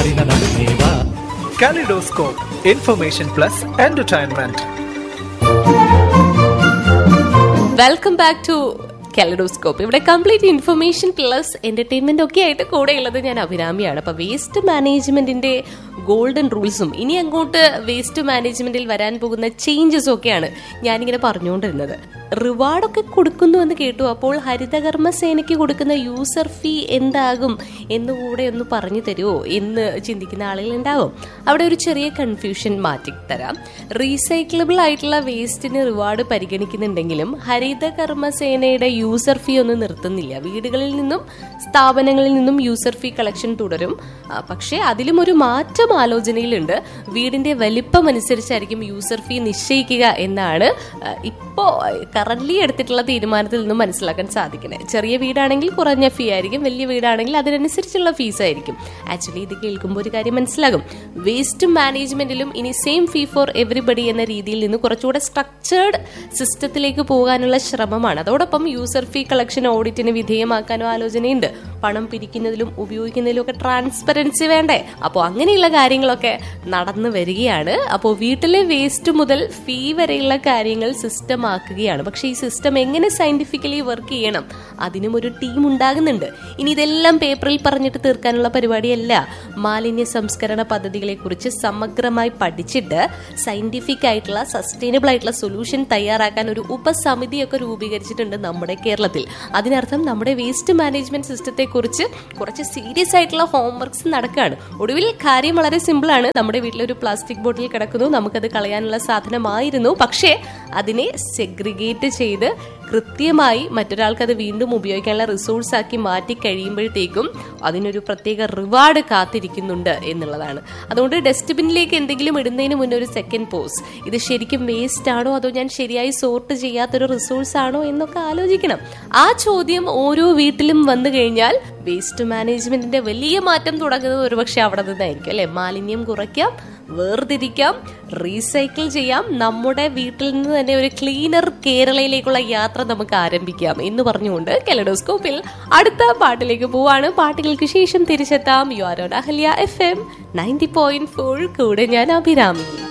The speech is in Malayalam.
നാടിന നടുമേവാ Kaleidoscope, information plus entertainment. Welcome back to Kaleidoscope ഇവിടെ കംപ്ലീറ്റ് ഇൻഫർമേഷൻ പ്ലസ് എന്റർടൈൻമെന്റ് ഒക്കെ ആയിട്ട് കൂടെ ഉള്ളത് ഞാൻ അഭിരാമിയാണ് അപ്പൊ വേസ്റ്റ് മാനേജ്മെന്റിന്റെ ഗോൾഡൻ റൂൾസും ഇനി അങ്ങോട്ട് വേസ്റ്റ് മാനേജ്മെന്റിൽ വരാൻ പോകുന്ന ചേഞ്ചസും ഒക്കെയാണ് ഞാനിങ്ങനെ പറഞ്ഞുകൊണ്ടിരുന്നത് റിവാർഡൊക്കെ കൊടുക്കുന്നു എന്ന് കേട്ടു അപ്പോൾ ഹരിതകർമ്മ സേനയ്ക്ക് കൊടുക്കുന്ന യൂസർ ഫീ എന്താകും എന്ന് കൂടെ ഒന്ന് പറഞ്ഞു തരുമോ എന്ന് ചിന്തിക്കുന്ന ആളുകൾ ഉണ്ടാവും അവിടെ ഒരു ചെറിയ കൺഫ്യൂഷൻ മാറ്റി തരാം റീസൈക്ലബിൾ ആയിട്ടുള്ള വേസ്റ്റിന് റിവാർഡ് പരിഗണിക്കുന്നുണ്ടെങ്കിലും ഹരിതകർമ്മ സേനയുടെ യൂസർ ഫീ ഒന്നും നിർത്തുന്നില്ല വീടുകളിൽ നിന്നും സ്ഥാപനങ്ങളിൽ നിന്നും യൂസർ ഫീ കളക്ഷൻ തുടരും ആ, പക്ഷേ അതിലും ഒരു മാറ്റം ആലോചനയിലുണ്ട് വീടിന്റെ വലിപ്പം അനുസരിച്ചായിരിക്കും യൂസർ ഫീ നിശ്ചയിക്കുക എന്നാണ് ആ, ഇപ്പോ കറന്റ് എടുത്തിട്ടുള്ള തീരുമാനത്തിൽ നിന്നും മനസ്സിലാക്കാൻ സാധിക്കുന്നത് ചെറിയ വീടാണെങ്കിൽ കുറഞ്ഞ ഫീ ആയിരിക്കും വലിയ വീടാണെങ്കിൽ അതിനനുസരിച്ചുള്ള ഫീസ് ആയിരിക്കും ആക്ച്വലി ഇത് കേൾക്കുമ്പോൾ ഒരു കാര്യം മനസ്സിലാകും വേസ്റ്റ് മാനേജ്മെന്റിലും ഇനി സെയിം ഫീ ഫോർ എവറിബഡി എന്ന രീതിയിൽ നിന്ന് കുറച്ചുകൂടെ സ്ട്രക്ചേർഡ് സിസ്റ്റത്തിലേക്ക് പോകാനുള്ള ശ്രമമാണ് അതോടൊപ്പം യൂസർ ഫീ കളക്ഷൻ ഓഡിറ്റിന് വിധേയമാക്കാനും ആലോചനയുണ്ട് പണം പിരിക്കുന്നതിലും ഉപയോഗിക്കുന്നതിലും ഒക്കെ ട്രാൻസ്പെറൻസി വേണ്ടേ അപ്പോൾ അങ്ങനെയുള്ള കാര്യങ്ങളൊക്കെ നടന്നു വരികയാണ് അപ്പോൾ വീട്ടിലെ വേസ്റ്റ് മുതൽ ഫീ വരെയുള്ള കാര്യങ്ങൾ സിസ്റ്റം ആക്കുകയാണ് പക്ഷെ ഈ സിസ്റ്റം എങ്ങനെ സയന്റിഫിക്കലി വർക്ക് ചെയ്യണം അതിനും ഒരു ടീം ഉണ്ടാകുന്നുണ്ട് ഇനി ഇതെല്ലാം പേപ്പറിൽ പറഞ്ഞിട്ട് തീർക്കാനുള്ള പരിപാടിയല്ല മാലിന്യ സംസ്കരണ പദ്ധതികളെ കുറിച്ച് സമഗ്രമായി പഠിച്ചിട്ട് സയന്റിഫിക് ആയിട്ടുള്ള സസ്റ്റൈനബിൾ ആയിട്ടുള്ള സൊല്യൂഷൻ തയ്യാറാക്കാൻ ഒരു ഉപസമിതിയൊക്കെ രൂപീകരിച്ചിട്ടുണ്ട് നമ്മുടെ കേരളത്തിൽ അതിനർത്ഥം നമ്മുടെ വേസ്റ്റ് മാനേജ്മെന്റ് സിസ്റ്റത്തെ കുറിച്ച് കുറച്ച് സീരിയസ് ആയിട്ടുള്ള ഹോംവർക്സ് നടക്കുകയാണ് ഒടുവിൽ കാര്യം വളരെ സിമ്പിൾ ആണ് നമ്മുടെ വീട്ടിൽ ഒരു പ്ലാസ്റ്റിക് ബോട്ടിൽ കിടക്കുന്നു നമുക്കത് കളയാനുള്ള സാധനമായിരുന്നു പക്ഷേ അതിനെ സെഗ്രിഗേറ്റ് ചെയ്ത് കൃത്യമായി മറ്റൊരാൾക്ക് അത് വീണ്ടും ഉപയോഗിക്കാനുള്ള റിസോഴ്സ് ആക്കി മാറ്റി കഴിയുമ്പോഴത്തേക്കും അതിനൊരു പ്രത്യേക റിവാർഡ് കാത്തിരിക്കുന്നുണ്ട് എന്നുള്ളതാണ് അതുകൊണ്ട് ഡസ്റ്റ്ബിന്നിലേക്ക് എന്തെങ്കിലും ഇടുന്നതിന് മുന്നേ ഒരു സെക്കൻഡ് പോസ് ഇത് ശരിക്കും വേസ്റ്റ് ആണോ അതോ ഞാൻ ശരിയായി സോർട്ട് ചെയ്യാത്തൊരു റിസോഴ്സ് ആണോ എന്നൊക്കെ ആലോചിക്കണം ആ ചോദ്യം ഓരോ വീട്ടിലും വന്നു കഴിഞ്ഞാൽ വേസ്റ്റ് മാനേജ്മെന്റിന്റെ വലിയ മാറ്റം തുടങ്ങുന്നത് ഒരുപക്ഷെ അവിടെ നിന്നായിരിക്കും അല്ലെ മാലിന്യം കുറയ്ക്കാം വേർതിരിക്കാം റീസൈക്കിൾ ചെയ്യാം നമ്മുടെ വീട്ടിൽ നിന്ന് തന്നെ ഒരു ക്ലീനർ കേരളയിലേക്കുള്ള യാത്ര നമുക്ക് ആരംഭിക്കാം എന്ന് പറഞ്ഞുകൊണ്ട് കെലഡോസ്കോപ്പിൽ അടുത്ത പാട്ടിലേക്ക് പോവാണ് പാട്ടുകൾക്ക് ശേഷം തിരിച്ചെത്താം you are on Ahalya FM ninety point four ഫോർ കൂടെ ഞാൻ അഭിരാമി